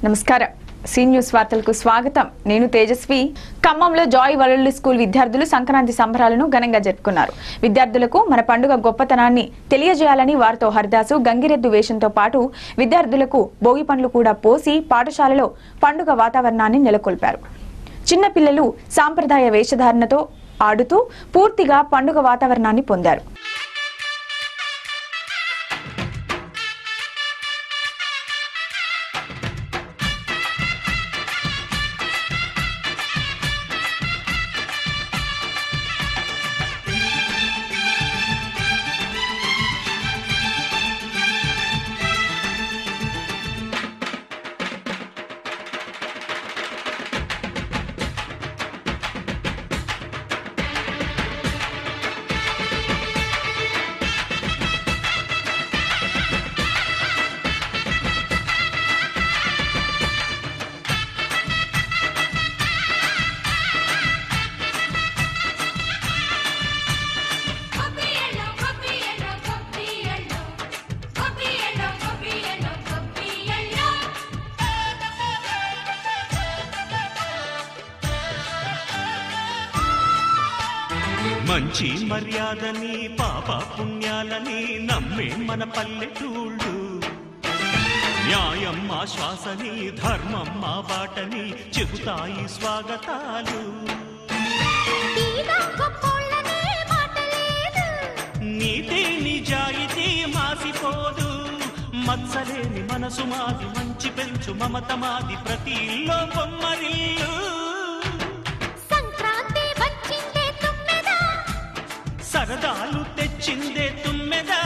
నమస్కారం see news వార్తలకు స్వాగతం నేను తేజస్వి ఖమ్మంలో జాయ్ వరల్డ్ స్కూల్ విద్యార్థులు సంక్రాంతి సంబరాలను ఘనంగా జరుపుకున్నారు విద్యార్థులకు మన పండుగ గొప్పతనాన్ని తెలియజేయాలని వారితో హరిదాసు గంగిరెద్దు వేషంతో పాటు విద్యార్థులకు భోగి పండ్లు కూడా పోసి పాఠశాలలో పండుగ వాతావరణాన్ని నెలకొల్పారు చిన్నపిల్లలు సాంప్రదాయ వేషధారణతో ఆడుతూ పూర్తిగా పండుగ వాతావరణాన్ని పొందారు Copielo, copielo, copielo. Copielo, copielo, copielo. మంచి మర్యాదని పాప పుణ్యాలని నమ్మే మన పల్లెటూళ్ళు న్యాయం మా శ్వాసని ధర్మం మా బాటని చెబుతాయి స్వాగతాలు తీగ గొప్పోళ్ళనే మాట లేదు. నీతి నిజాయితీ మాసిపోదు మత్సలేని మనసు మాది మంచి పెంచు మమత మాది ప్రతి ఇల్లో బొమ్మరిల్లు సంక్రాంతి వచ్చిందే తుమ్మెదా. సరదాలు తెచ్చిందే తుమ్మెదా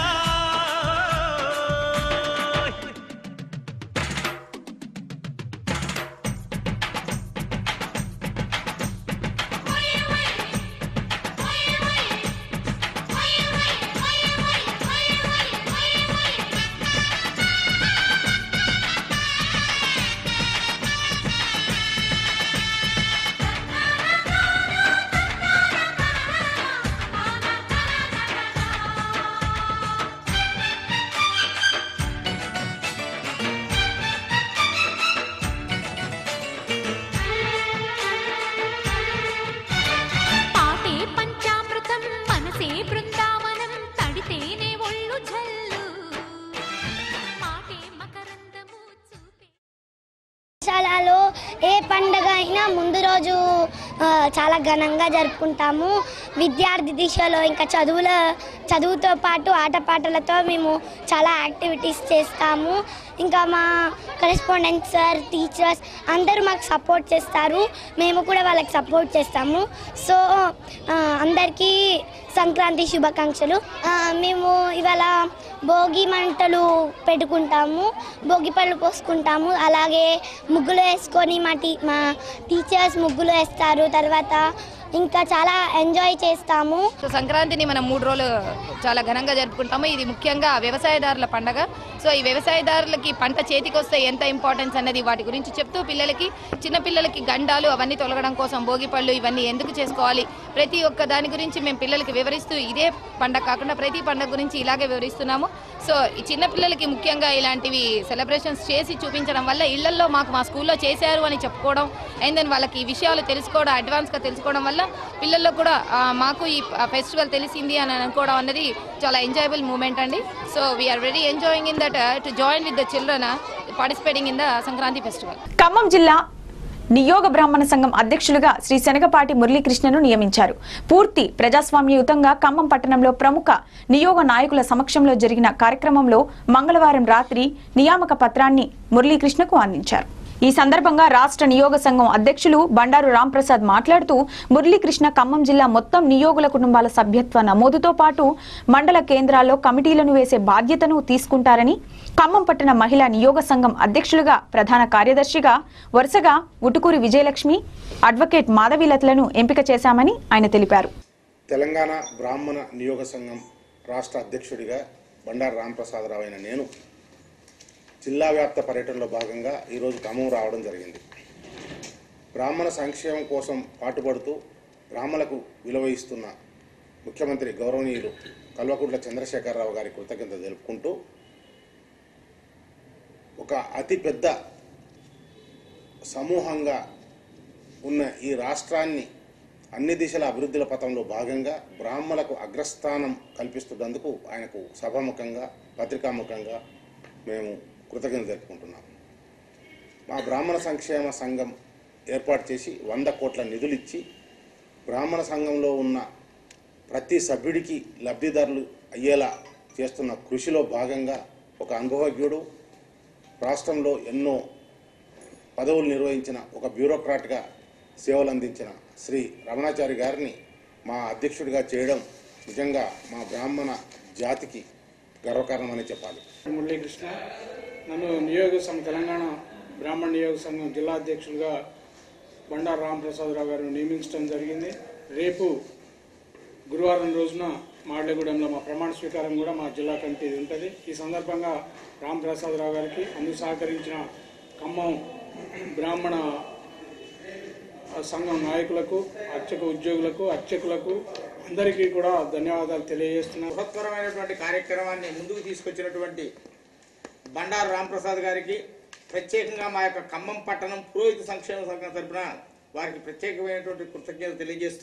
పాటే పంచామృతం మనసే బృందావనం తడితేనే ఒళ్ళు జల్లు మాటే మకరందము చూపే పాఠశాలలో ఏ పండుగ అయినా ముందు రోజు ఆ, చాలా ఘనంగా జరుపుకుంటాము విద్యార్థి దిశలో ఇంకా చదువుల చదువుతో పాటు ఆటపాటలతో మేము చాలా యాక్టివిటీస్ చేస్తాము ఇంకా మా కరెస్పాండెంట్ సార్ టీచర్స్ అందరూ మాకు సపోర్ట్ చేస్తారు మేము కూడా వాళ్ళకి సపోర్ట్ చేస్తాము సో ఆ, అందరికీ సంక్రాంతి శుభాకాంక్షలు ఆ, మేము ఇవాళ భోగి మంటలు పెట్టుకుంటాము భోగి పళ్ళు పోసుకుంటాము అలాగే ముగ్గులు వేసుకొని మా టీ మా టీచర్స్ ముగ్గులు వేస్తారు తర్వాత ఇంకా చాలా ఎంజాయ్ చేస్తాము సో సంక్రాంతిని మనం మూడు రోజులు చాలా ఘనంగా జరుపుకుంటాము ఇది ముఖ్యంగా వ్యవసాయదారుల పండగ సో ఈ వ్యవసాయదారులకి పంట చేతికి వస్తే ఎంత ఇంపార్టెన్స్ అనేది వాటి గురించి చెప్తూ పిల్లలకి చిన్న పిల్లలకి గండాలు అవన్నీ తొలగడం కోసం భోగిపళ్ళు ఇవన్నీ ఎందుకు చేసుకోవాలి ప్రతి ఒక్క దాని గురించి మేము పిల్లలకి వివరిస్తూ ఇదే పండగ కాకుండా ప్రతి పండగ గురించి ఇలాగే వివరిస్తున్నాము సో ఈ చిన్న పిల్లలకి ముఖ్యంగా ఇలాంటివి సెలబ్రేషన్స్ చేసి చూపించడం వల్ల ఇళ్లలో మాకు మా స్కూల్లో చేశారు అని చెప్పుకోవడం అండ్ దెన్ వాళ్ళకి ఈ విషయాలు తెలుసుకోవడం అడ్వాన్స్గా తెలుసుకోవడం వల్ల పిల్లల్లో కూడా ఆ, మాకు ఈ ఫెస్టివల్ తెలిసింది అని అనుకోవడం అన్నది చాలా ఎంజాయబుల్ మూమెంట్ అండి so we are very enjoying in that to join with the children participating in the Sankranti festival Khammam జిల్లా నియోగ బ్రాహ్మణ సంఘం అధ్యక్షులుగా శ్రీ శనగపాటి మురళీకృష్ణను నియమించారు పూర్తి ప్రజాస్వామ్యయుతంగా ఖమ్మం పట్టణంలో ప్రముఖ నియోగ నాయకుల సమక్షంలో జరిగిన కార్యక్రమంలో మంగళవారం రాత్రి నియామక పత్రాన్ని మురళీకృష్ణకు అందించారు ఈ సందర్భంగా రాష్ట్ర నియోగ సంఘం అధ్యక్షులు బండారు రాంప్రసాద్ మాట్లాడుతూ మురళీకృష్ణ ఖమ్మం జిల్లా మొత్తం నియోగుల కుటుంబాల సభ్యత్వ నమోదుతో పాటు మండల కేంద్రాల్లో కమిటీలను వేసే బాధ్యతను తీసుకుంటారని ఖమ్మం పట్టణ మహిళా నియోగ సంఘం అధ్యక్షులుగా ప్రధాన కార్యదర్శిగా వరుసగా ఉటుకూరి విజయలక్ష్మి అడ్వకేట్ మాధవీలతలను ఎంపిక చేశామని ఆయన తెలిపారు తెలంగాణ బ్రాహ్మణ నియోగ సంఘం రాష్ట్ర అధ్యక్షుడిగా బండారు రామప్రసాదరావు అయిన నేను జిల్లా వ్యాప్త పర్యటనలో భాగంగా ఈరోజు ఖమ్మం రావడం జరిగింది బ్రాహ్మణ సంక్షేమం కోసం పాటుపడుతూ బ్రాహ్మణులకు విలువ ఇస్తున్న ముఖ్యమంత్రి గౌరవనీయులు కల్వకుంట్ల చంద్రశేఖరరావు గారి కృతజ్ఞత తెలుపుకుంటూ ఒక అతి పెద్ద సమూహంగా ఉన్న ఈ రాష్ట్రాన్ని అన్ని దిశల అభివృద్ధుల పథంలో భాగంగా బ్రాహ్మణులకు అగ్రస్థానం కల్పిస్తున్నందుకు ఆయనకు సభాముఖంగా పత్రికాముఖంగా మేము కృతజ్ఞత తెలుపుకుంటున్నాం మా బ్రాహ్మణ సంక్షేమ సంఘం ఏర్పాటు చేసి వంద కోట్ల నిధులు ఇచ్చి బ్రాహ్మణ సంఘంలో ఉన్న ప్రతి సభ్యుడికి లబ్ధిదారులు అయ్యేలా చేస్తున్న కృషిలో భాగంగా ఒక అనుభవజ్ఞుడు రాష్ట్రంలో ఎన్నో పదవులు నిర్వహించిన ఒక బ్యూరోక్రాట్గా సేవలు అందించిన శ్రీ రమణాచారి గారిని మా అధ్యక్షుడిగా చేయడం నిజంగా మా బ్రాహ్మణ జాతికి గర్వకారణమని చెప్పాలి మురళీకృష్ణ నన్ను నియోగ సంఘం తెలంగాణ బ్రాహ్మణ నియోగ సంఘం జిల్లా అధ్యక్షులుగా బండారు రామప్రసాదరావు గారు నియమించడం జరిగింది రేపు గురువారం రోజున మాడలగూడెంలో మా ప్రమాణ స్వీకారం కూడా మా జిల్లా కమిటీ ఉంటుంది ఈ సందర్భంగా రామప్రసాదరావు గారికి అందుకు సహకరించిన ఖమ్మం బ్రాహ్మణ సంఘం నాయకులకు అర్చక ఉద్యోగులకు అర్చకులకు అందరికీ కూడా ధన్యవాదాలు తెలియజేస్తున్నాను బృహత్తరమైనటువంటి కార్యక్రమాన్ని ముందుకు తీసుకొచ్చినటువంటి బండారు రాంప్రసాద్ గారికి ప్రత్యేకంగా మా యొక్క ఖమ్మం పట్టణం పురోహిత సంక్షేమ సంఘం తరపున వారికి ప్రత్యేకమైనటువంటి కృతజ్ఞతలు తెలియజేస్తూ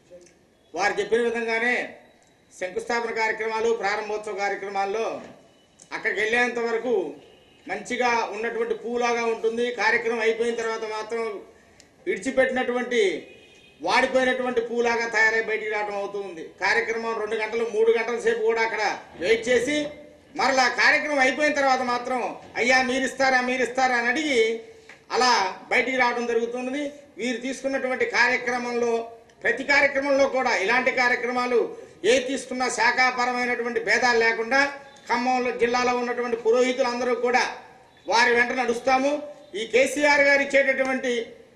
వారు చెప్పిన విధంగానే శంకుస్థాపన కార్యక్రమాలు ప్రారంభోత్సవ కార్యక్రమాల్లో అక్కడికి వెళ్ళేంత వరకు మంచిగా ఉన్నటువంటి పూలాగా ఉంటుంది కార్యక్రమం అయిపోయిన తర్వాత మాత్రం విడిచిపెట్టినటువంటి వాడిపోయినటువంటి పూలాగా తయారై బయటికి రావడం అవుతుంది కార్యక్రమం రెండు గంటలు మూడు గంటల సేపు కూడా అక్కడ వెయిట్ చేసి మరలా కార్యక్రమం అయిపోయిన తర్వాత మాత్రం అయ్యా మీరు ఇస్తారా మీరు ఇస్తారా అని అడిగి అలా బయటికి రావడం జరుగుతున్నది వీరు తీసుకున్నటువంటి కార్యక్రమంలో ప్రతి కార్యక్రమంలో కూడా ఇలాంటి కార్యక్రమాలు ఏ తీసుకున్నా శాఖాపరమైనటువంటి భేదాలు లేకుండా ఖమ్మంలో జిల్లాలో ఉన్నటువంటి పురోహితులందరూ కూడా వారి వెంట నడుస్తాము ఈ కేసీఆర్ గారు ఇచ్చేటటువంటి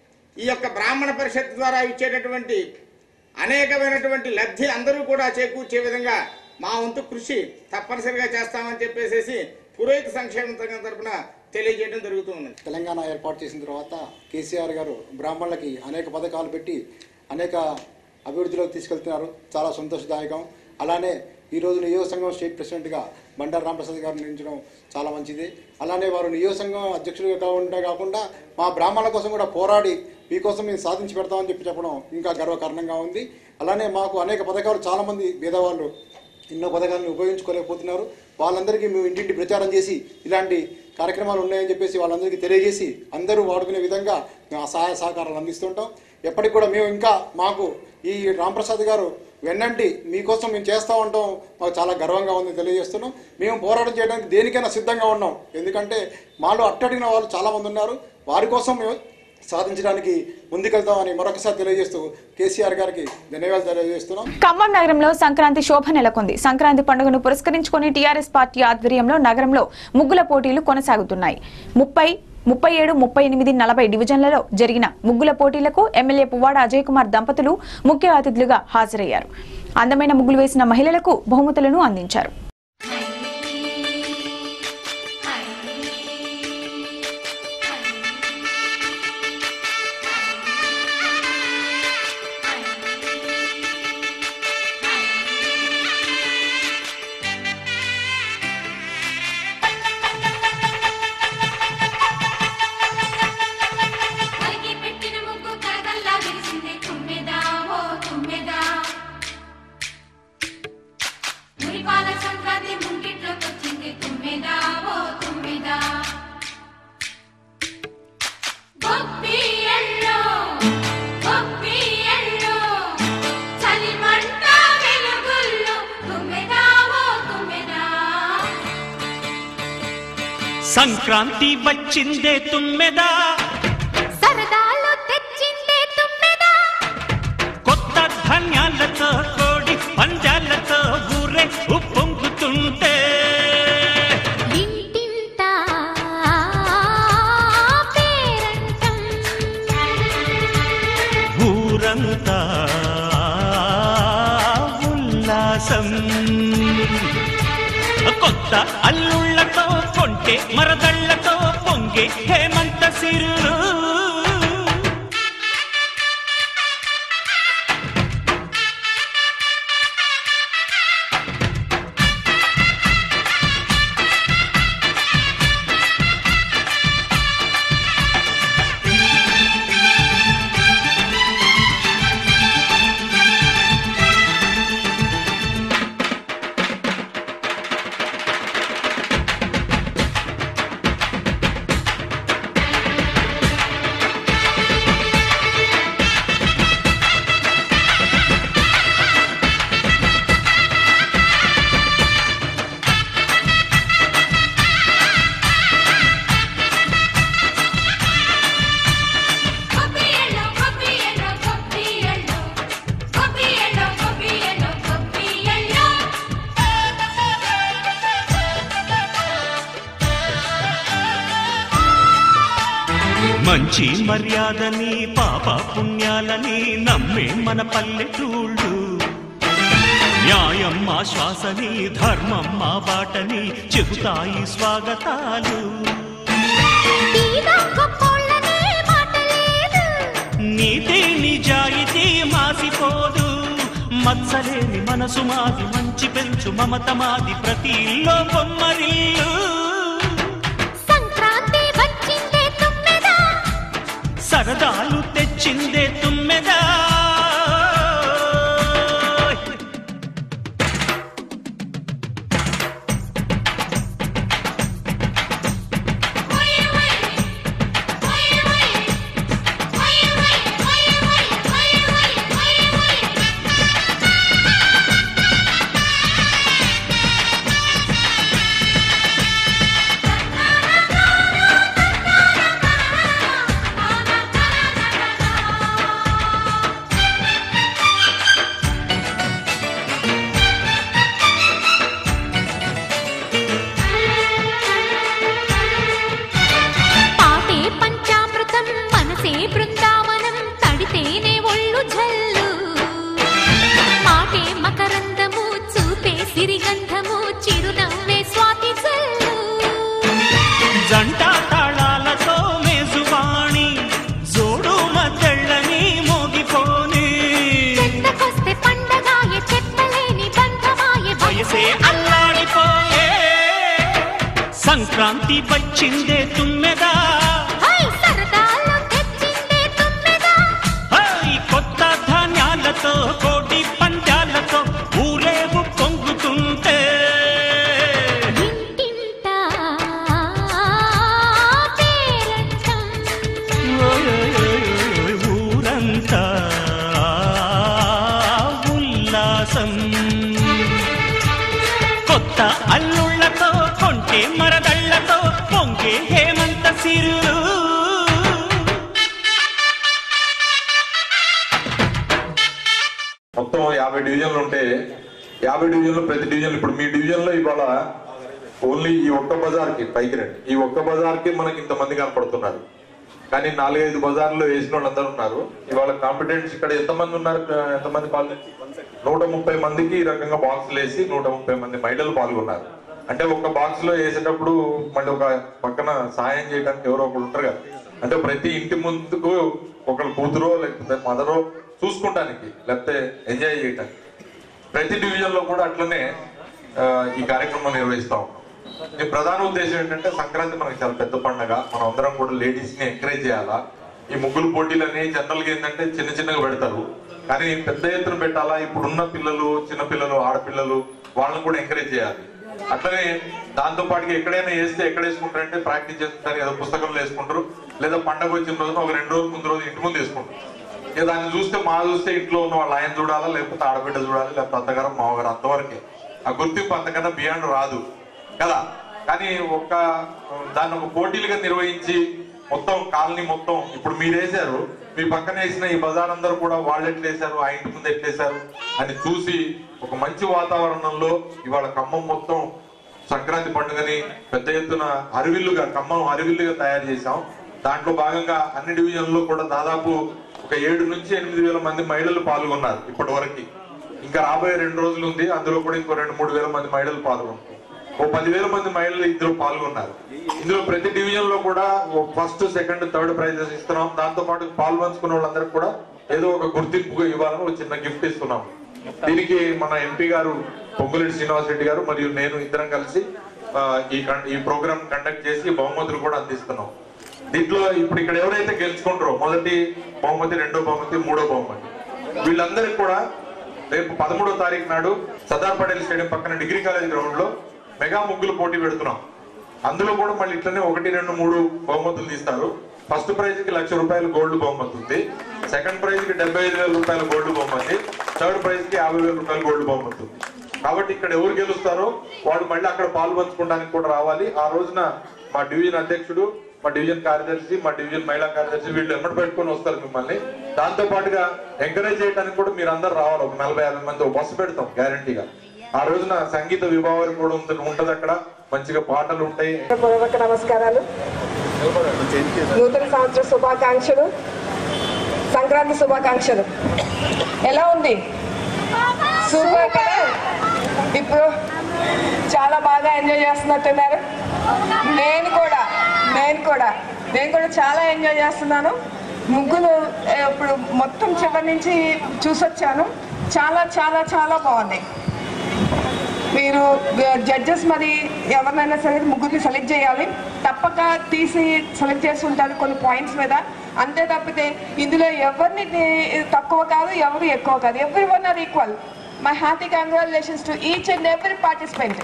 ఈ యొక్క బ్రాహ్మణ పరిషత్ ద్వారా ఇచ్చేటటువంటి అనేకమైనటువంటి లబ్ధి అందరూ కూడా చేకూర్చే విధంగా మా వంతు కృషి తప్పనిసరిగా చేస్తామని చెప్పేసి పురోహిత సంక్షేమ సంఘం తరపున తెలియజేయడం జరుగుతూ ఉన్నది తెలంగాణ ఏర్పాటు చేసిన తర్వాత కేసీఆర్ గారు బ్రాహ్మణులకి అనేక పథకాలు పెట్టి అనేక అభివృద్ధిలోకి తీసుకెళ్తున్నారు చాలా సంతోషదాయకం అలానే ఈరోజు నియోజక సంఘం స్టేట్ ప్రెసిడెంట్గా బండారు రామప్రసాద్ గారు నియమించడం చాలా మంచిది అలానే వారు నియోజక సంఘం అధ్యక్షులుగా కాకుండా కాకుండా మా బ్రాహ్మణుల కోసం కూడా పోరాడి మీకోసం మేము సాధించి పెడతామని చెప్పి చెప్పడం ఇంకా గర్వకారణంగా ఉంది అలానే మాకు అనేక పథకాలు చాలామంది పేదవాళ్ళు ఎన్నో పథకాలను ఉపయోగించుకోలేకపోతున్నారు వాళ్ళందరికీ మేము ఇంటింటి ప్రచారం చేసి ఇలాంటి కార్యక్రమాలు ఉన్నాయని చెప్పేసి వాళ్ళందరికీ తెలియజేసి అందరూ వాడుకునే విధంగా మేము ఆ సహాయ సహకారాలు అందిస్తుంటాం ఎప్పటికి కూడా మేము ఇంకా మాకు ఈ రాంప్రసాద్ గారు వెన్నంటి మీకోసం మేము చేస్తూ ఉంటాం మాకు చాలా గర్వంగా ఉంది తెలియజేస్తున్నాం మేము పోరాటం చేయడానికి దేనికైనా సిద్ధంగా ఉన్నాం ఎందుకంటే మాలో అట్టడిగిన వాళ్ళు చాలామంది ఉన్నారు వారి కోసం మేము సాధించడానికి ముందుకెళ్తామని మరొకసారి తెలియజేస్తూ కేసీఆర్ గారికి ధన్యవాదాలు తెలియజేస్తున్నాం ఖమ్మం నగరంలో సంక్రాంతి శోభ నెలకొంది సంక్రాంతి పండుగను పురస్కరించుకొని టీఆర్ఎస్ పార్టీ ఆధ్వర్యంలో నగరంలో ముగ్గుల పోటీలు కొనసాగుతున్నాయి ముప్పై ముప్పై ఏడు ముప్పై ఎనిమిది నలభై డివిజన్లలో జరిగిన ముగ్గుల పోటీలకు ఎమ్మెల్యే పువ్వాడ అజయ్ కుమార్ దంపతులు ముఖ్య అతిథులుగా హాజరయ్యారు అందమైన ముగ్గులు వేసిన మహిళలకు బహుమతులను అందించారు కలిగి పెట్టిన ముగ్గు కరగల్లా విరిసిందే తుమ్మెదా ఓ తుమ్మెదా మురిపాల సంక్రాంతి ముంగిట్లోకి వచ్చింది తుమ్మెదా ఓ తుమ్మెదా గొప్పి ఎల్లో గొప్పి ఎల్లో చలిమంట వెలుగుల్లో తుమ్మెదా ఓ తుమ్మెదా సంక్రాంతి వచ్చిందే తుమ్మెదా సరదాలు తెచ్చిందే తుమ్మెదా కొత్త ధాన్యాలతో కోడి పంజాలతో ఊరే ఉప్పొంగుతుంటే ఇంటింటా పేరంటం ఊరంతా ఉల్లాసం కొత్త అల్లుళ్ళతో కొంటే మరదళ్ళతో పొంగే హేమంత సిరులు మంచి మర్యాదని పాప పుణ్యాలని నమ్మే మన పల్లెటూళ్ళు న్యాయం మా శ్వాసని ధర్మం మా బాటని చెబుతాయి స్వాగతాలు నీతి నిజాయితీ మాసిపోదు మత్సలేని మనసు మాది మంచి పెంచు మమత మాది ప్రతి ఇల్లో బొమ్మరిల్లు సంక్రాంతి వచ్చిందే తుమ్మెదా సరదాలు తెచ్చిందే తుమ్మెదా పాటే పంచామృతం మనసే బృందావనం తడితేనే ఒళ్ళు జల్లు మాటే మకరందము చూపే సిరిగంధము చిరునవ్వే స్వాతి జల్లు జంట తాళాలతో మేజువాణి జోడు మద్దళ్ళని మోగిపోని చెంతకొస్తే పండగాయే చెప్పలేని బంధమాయే వయసే అల్లాడిపోయే సంక్రాంతి వచ్చిందే తుమ్మెదా హై సరదాలు తెచ్చిందే తుమ్మెదా హై కొత్త ధాన్యాలతో కోటి పంచాలతో ఊరేగు పొంగుతుంటే ఇంటింటా పేరంటం ఓయ్ ఊరంతా ఉల్లాసం కొత్త అల్లుళ్ళతో కొంటే మరదళ్ళతో పొంగే హేమంత సిరులు మొత్తం యాభై డివిజన్లు ఉంటే యాభై డివిజన్లు ప్రతి డివిజన్ ఇప్పుడు మీ డివిజన్ లో ఇవాళ ఓన్లీ ఈ ఒక్క బజార్కి పైకి రండి ఈ ఒక్క బజార్కి మనకి ఇంతమంది కనపడుతున్నారు కానీ నాలుగైదు బజార్లు వేసిన వాళ్ళందరూ ఉన్నారు ఇవాళ కాంపిటెంట్స్ ఇక్కడ ఎంతమంది ఉన్నారు ఎంతమంది పాల్గొ నూట ముప్పై మందికి ఈ రకంగా బాక్సులు వేసి నూట ముప్పై మంది మహిళలు పాల్గొన్నారు అంటే ఒక బాక్స్ లో వేసేటప్పుడు మళ్ళీ ఒక పక్కన సహాయం చేయడానికి ఎవరో ఒకరు ఉంటారు కదా అంటే ప్రతి ఇంటి ముందుకు ఒకరు కూతురో లేకపోతే మదరో చూసుకుంటానికి లేకపోతే ఎంజాయ్ చేయటానికి ప్రతి డివిజన్ లో కూడా అట్లనే ఆ, ఈ కార్యక్రమం నిర్వహిస్తా ఉన్నాం ఈ ప్రధాన ఉద్దేశం ఏంటంటే సంక్రాంతి మనకి చాలా పెద్ద పండగ మనం అందరం కూడా లేడీస్ ని ఎంకరేజ్ చేయాలా ఈ ముగ్గులు పోటీలు అనేవి జనరల్ గా ఏంటంటే చిన్న చిన్నగా పెడతారు కానీ పెద్ద ఎత్తున పెట్టాలా ఇప్పుడున్న పిల్లలు చిన్న పిల్లలు ఆడపిల్లలు వాళ్ళని కూడా ఎంకరేజ్ చేయాలి అట్లనే దాంతో పాటుగా ఎక్కడైనా వేస్తే ఎక్కడ వేసుకుంటారంటే ప్రాక్టీస్ చేస్తుంటారు ఏదో పుస్తకంలో వేసుకుంటారు లేదా పండగ వచ్చిన రోజున ఒక రెండు రోజుల ముందు రోజు ఇంటి ముందు వేసుకుంటారు ఇక దాన్ని చూస్తే మా చూస్తే ఇంట్లో ఉన్న వాళ్ళ ఆయన చూడాలా లేకపోతే ఆడబిడ్డ చూడాలి లేకపోతే అత్తగారు మామగారు అంతవరకే ఆ గుర్తింపు అంతకన్నా బియాండ్ రాదు కదా కానీ ఒక దాన్ని ఒక పోటీలుగా నిర్వహించి మొత్తం కాలనీ మొత్తం ఇప్పుడు మీరు వేశారు మీ పక్కన వేసిన ఈ బజార్ అందరూ కూడా వాళ్ళు ఎట్లా వేశారు ఆ ఇంటి ముందు ఎట్లా వేశారు అని చూసి ఒక మంచి వాతావరణంలో ఇవాళ ఖమ్మం మొత్తం సంక్రాంతి పండుగని పెద్ద ఎత్తున అరివిల్లుగా ఖమ్మం అరివిల్లుగా తయారు చేశాం దాంట్లో భాగంగా అన్ని డివిజన్లో కూడా దాదాపు ఒక ఏడు నుంచి ఎనిమిది వేల మంది మహిళలు పాల్గొన్నారు ఇప్పటి వరకు ఇంకా రాబోయే రెండు రోజులు ఉంది అందులో కూడా ఇంకో రెండు మూడు వేల మంది మహిళలు పాల్గొన్నారు ఓ పదివేల మంది మహిళలు ఇందులో పాల్గొన్నారు ఇందులో ప్రతి డివిజన్ లో కూడా ఫస్ట్ సెకండ్ థర్డ్ ప్రైజెస్ ఇస్తున్నాం దాంతో పాటు పాల్పంచుకున్న వాళ్ళందరికీ కూడా ఏదో ఒక గుర్తింపు ఇవ్వాలని ఒక చిన్న గిఫ్ట్ ఇస్తున్నాం దీనికి మన ఎంపీ గారు పొంగులేటి శ్రీనివాస్ రెడ్డి గారు మరియు నేను ఇద్దరం కలిసి ఆ, ఈ కం- ఈ ప్రోగ్రామ్ కండక్ట్ చేసి బహుమతులు కూడా అందిస్తున్నాం దీంట్లో ఇప్పుడు ఇక్కడ ఎవరైతే గెలుచుకుంటారో మొదటి బహుమతి రెండో బహుమతి మూడో బహుమతి వీళ్ళందరికీ కూడా రేపు పదమూడో తారీఖు నాడు సర్దార్ పటేల్ స్టేడియం పక్కన డిగ్రీ కాలేజ్ గ్రౌండ్ లో మెగా ముగ్గులు పోటీ పెడుతున్నాం అందులో కూడా మళ్ళీ ఇట్లనే ఒకటి రెండు మూడు బహుమతులు తీస్తారు ఫస్ట్ ప్రైజ్ కి లక్ష రూపాయలు గోల్డ్ బహుమతి ఉంది సెకండ్ ప్రైజ్ కి డెబ్బై ఐదు వేల రూపాయల గోల్డ్ బహుమతి థర్డ్ ప్రైజ్ కి యాభై వేల రూపాయల గోల్డ్ బహుమతి ఉంది కాబట్టి ఇక్కడ ఎవరు గెలుస్తారో వాడు మళ్ళీ అక్కడ పాలు పంచుకోవడానికి కూడా రావాలి ఆ రోజున మా డివిజన్ అధ్యక్షుడు మా డివిజన్ కార్యదర్శి మా డివిజన్ మహిళా కార్యదర్శి వీళ్ళు ఎమ్మటి పెట్టుకొని వస్తారు మిమ్మల్ని దాంతో పాటుగా ఎంకరేజ్ చేయడానికి కూడా మీరు అందరు రావాలి ఒక నలభై యాభై మంది ఒక బస్సు పెడతాం గ్యారంటీగా ఆ రోజున సంగీత విభావం కూడా ఉంటుంది ఉంటది అక్కడ మంచిగా పాటలు ఉంటాయి పూర్వక నమస్కారాలు నూతన సంవత్సర శుభాకాంక్షలు సంక్రాంతి శుభాకాంక్షలు ఎలా ఉంది సూపర్ కదా ఇప్పుడు చాలా బాగా ఎంజాయ్ చేస్తున్నట్టున్నారు నేను కూడా నేను కూడా నేను కూడా చాలా ఎంజాయ్ చేస్తున్నాను ముగ్గులు ఏ, ఇప్పుడు మొత్తం చివరి నుంచి చూసొచ్చాను చాలా చాలా చాలా బాగున్నాయి మీరు జడ్జెస్ మరి ఎవరినైనా సరే ముగ్గురిని సెలెక్ట్ చేయాలి తప్పక తీసి సెలెక్ట్ చేసి ఉంటారు కొన్ని పాయింట్స్ మీద అంతే తప్పితే ఇందులో ఎవరిని ని- తక్కువ కాదు ఎవరు ఎక్కువ కాదు every one are equal my happy congratulations to each and every participant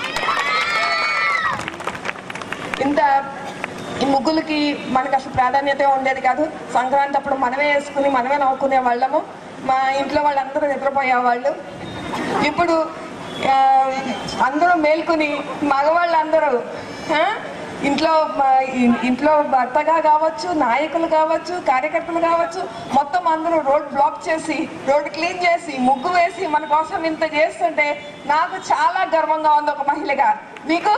ఇంత ఈ ముగ్గులకి మనకు అసలు ప్రాధాన్యత ఉండేది కాదు సంక్రాంతి అప్పుడు మనమే వేసుకుని మనమే నవ్వుకునే వాళ్ళము మా ఇంట్లో వాళ్ళందరూ నిద్రపోయేవాళ్ళు ఇప్పుడు ఆ, అందరూ మేల్కొని మగవాళ్ళందరూ ఆ, ఇంట్లో మా- ఇ- ఇంట్లో భర్తగా కావచ్చు నాయకులు కావచ్చు కార్యకర్తలు కావచ్చు మొత్తం అందరూ రోడ్ బ్లాక్ చేసి రోడ్ క్లీన్ చేసి ముగ్గు వేసి మన కోసం ఇంత చేస్తుంటే నాకు చాలా గర్వంగా ఉంది ఒక మహిళగా మీకు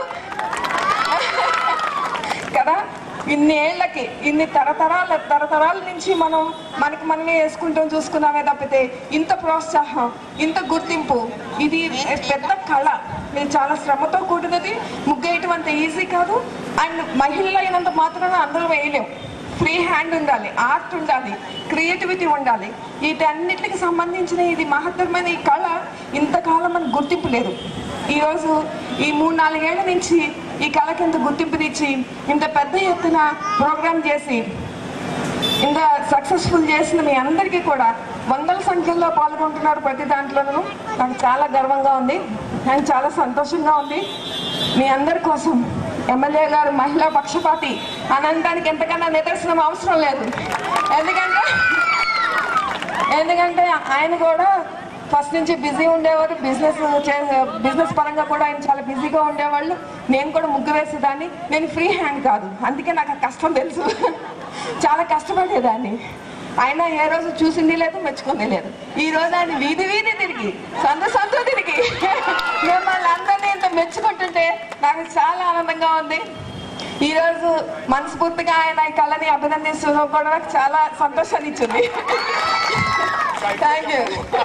కదా ఇన్ని ఏళ్ళకి ఇన్ని తరతరాల తరతరాల నుంచి మనం మనకి మనమే వేసుకుంటాం చూసుకున్నామే తప్పితే ఇంత ప్రోత్సాహం ఇంత గుర్తింపు ఇది పెద్ద కళ నేను చాలా శ్రమతో కూడినది ముగ్గేయటం అంత ఈజీ కాదు అండ్ మహిళలు అయినంత మాత్రాన అందరూ వేయలేం ఫ్రీ హ్యాండ్ ఉండాలి ఆర్ట్ ఉండాలి క్రియేటివిటీ ఉండాలి వీటన్నిటికి సంబంధించిన ఇది మహత్తరమైన ఈ కళ ఇంతకాలం మనకు గుర్తింపు లేదు ఈరోజు ఈ మూడు నాలుగేళ్ల నుంచి ఈ కళకి ఇంత గుర్తింపునిచ్చి ఇంత పెద్ద ఎత్తున ప్రోగ్రామ్ చేసి ఇంత సక్సెస్ఫుల్ చేసిన మీ అందరికీ కూడా వందల సంఖ్యలో పాల్గొంటున్నారు ప్రతి దాంట్లోనూ నాకు చాలా గర్వంగా ఉంది నాకు చాలా సంతోషంగా ఉంది మీ అందరి కోసం ఎమ్మెల్యే గారు మహిళా పక్షపాతి అని అనడానికి ఎంతకన్నా నిదర్శనం అవసరం లేదు ఎందుకంటే ఎందుకంటే ఆయన కూడా ఫస్ట్ నుంచి బిజీ ఉండేవారు బిజినెస్ బిజినెస్ పరంగా కూడా ఆయన చాలా బిజీగా ఉండేవాళ్ళు నేను కూడా ముగ్గు వేసేదాన్ని నేను ఫ్రీ హ్యాండ్ కాదు అందుకే నాకు ఆ కష్టం తెలుసు చాలా కష్టపడేదాన్ని ఆయన ఏ రోజు చూసింది లేదు మెచ్చుకుంది లేదు ఈ రోజు ఆయన వీధి వీధి తిరిగి సంత సంత తిరిగి మిమ్మల్ని అందరినీ ఇంత మెచ్చుకుంటుంటే నాకు చాలా ఆనందంగా ఉంది ఈ రోజు మనస్ఫూర్తిగా ఆయన ఈ కళని అభినందిస్తూ కూడా నాకు చాలా సంతోషాన్ని ఇచ్చింది థ్యాంక్ యూ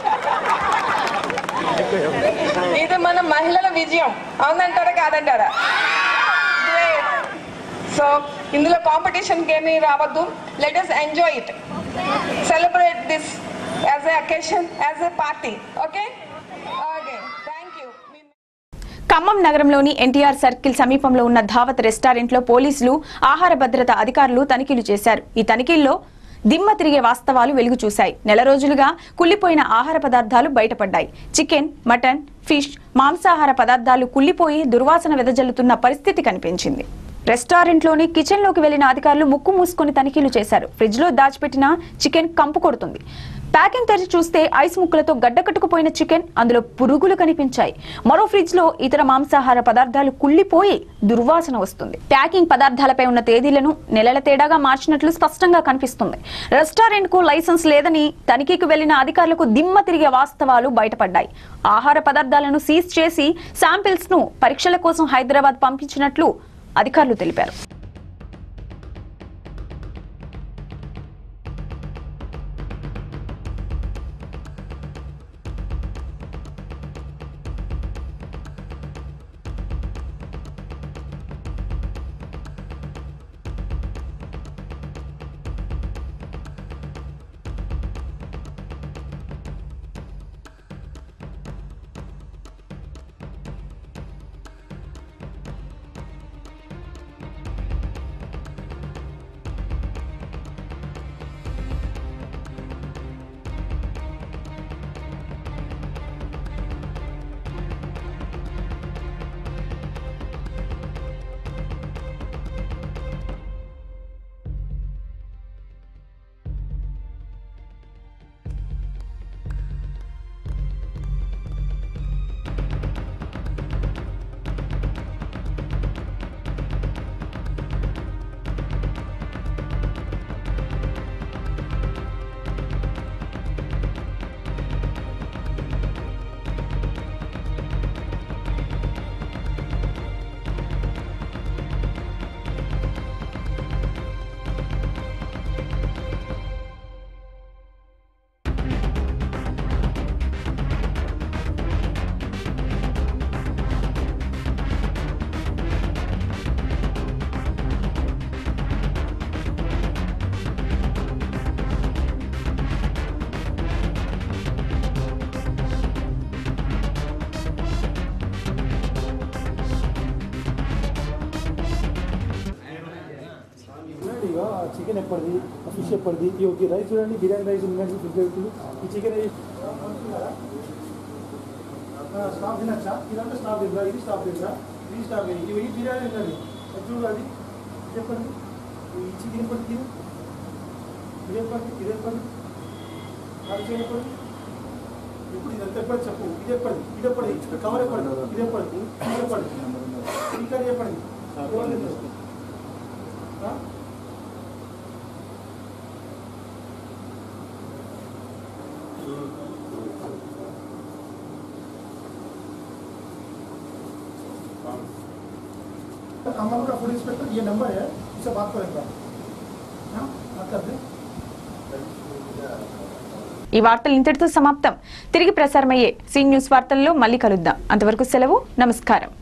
ఇది మన మహిళల విజయం అవునంటారా కాదంటారా సో ఇందులో కాంపిటీషన్కి ఏమీ రావద్దు let us enjoy it celebrate this as a occasion as a party okay okay thank you Khammam నగరంలోని ఎన్టీఆర్ సర్కిల్ సమీపంలో ఉన్న ధావత్ రెస్టారెంట్లో పోలీసులు ఆహార భద్రత అధికారులు తనిఖీలు చేశారు ఈ తనిఖీల్లో దిమ్మ తిరిగే వాస్తవాలు వెలుగు చూశాయి నెల రోజులుగా కుళ్లిపోయిన ఆహార పదార్థాలు బయటపడ్డాయి చికెన్ మటన్ ఫిష్ మాంసాహార పదార్థాలు కుళ్లిపోయి దుర్వాసన వెదజల్లుతున్న పరిస్థితి కనిపించింది రెస్టారెంట్లోని కిచెన్లోకి వెళ్లిన అధికారులు ముక్కు మూసుకొని తనిఖీలు చేశారు ఫ్రిడ్జ్లో దాచిపెట్టిన చికెన్ కంపు కొడుతుంది ప్యాకింగ్ తెరిచి చూస్తే ఐస్ ముక్కలతో గడ్డకట్టుకుపోయిన చికెన్ అందులో పురుగులు కనిపించాయి మరో ఫ్రిడ్జ్ లో ఇతర మాంసాహార పదార్థాలు కుళ్లిపోయి దుర్వాసన వస్తుంది ప్యాకింగ్ పదార్థాలపై ఉన్న తేదీలను నెలల తేడాగా మార్చినట్లు స్పష్టంగా కనిపిస్తుంది రెస్టారెంట్ కు లైసెన్స్ లేదని తనిఖీకి వెళ్లిన అధికారులకు దిమ్మ తిరిగే వాస్తవాలు బయటపడ్డాయి ఆహార పదార్థాలను సీజ్ చేసి శాంపిల్స్ ను పరీక్షల కోసం హైదరాబాద్ పంపించినట్లు అధికారులు తెలిపారు బ్రో ఆ చికెన్ ఎప్పటిది ఆ ఫిష్ ఎప్పటిది ఈ ఒక రైస్ చూడండి బిర్యానీ రైస్ ఉందండి ఫిష్ పెడుతుంది ఈ చికెన్ స్టాఫ్ తినచ్చా ఇదంతా స్టాఫ్ తిందా ఇది స్టాఫ్ తిందా ఇది స్టాఫ్ ఇది ఈ బిర్యానీ ఉన్నది అది చూడాలి ఇది ఎప్పటిది ఈ చికెన్ ఎప్పటిది ఇది ఎప్పటిది ఇది ఎప్పటిది అది చికెన్ ఎప్పటిది ఇప్పుడు ఇదంతా ఎప్పటి చెప్పు ఇది ఎప్పటిది ఇది ఎప్పటిది కవర్ ఎప్పటిది ఇది ఎప్పటిది ఇది ఎప్పటిది ఈ కర్రీ ఎప్పటిది ఎవరు తింటారు? ఆ? अम्मा का फूड इंस्पेक्टर ये नंबर है इससे बात करेंगे हाँ बात करते हैं ఈ వార్తలు ఇంతటితో సమాప్తం తిరిగి ప్రసారమయ్యే సీ న్యూస్ వార్తల్లో మళ్ళీ కలుద్దాం అంతవరకు సెలవు నమస్కారం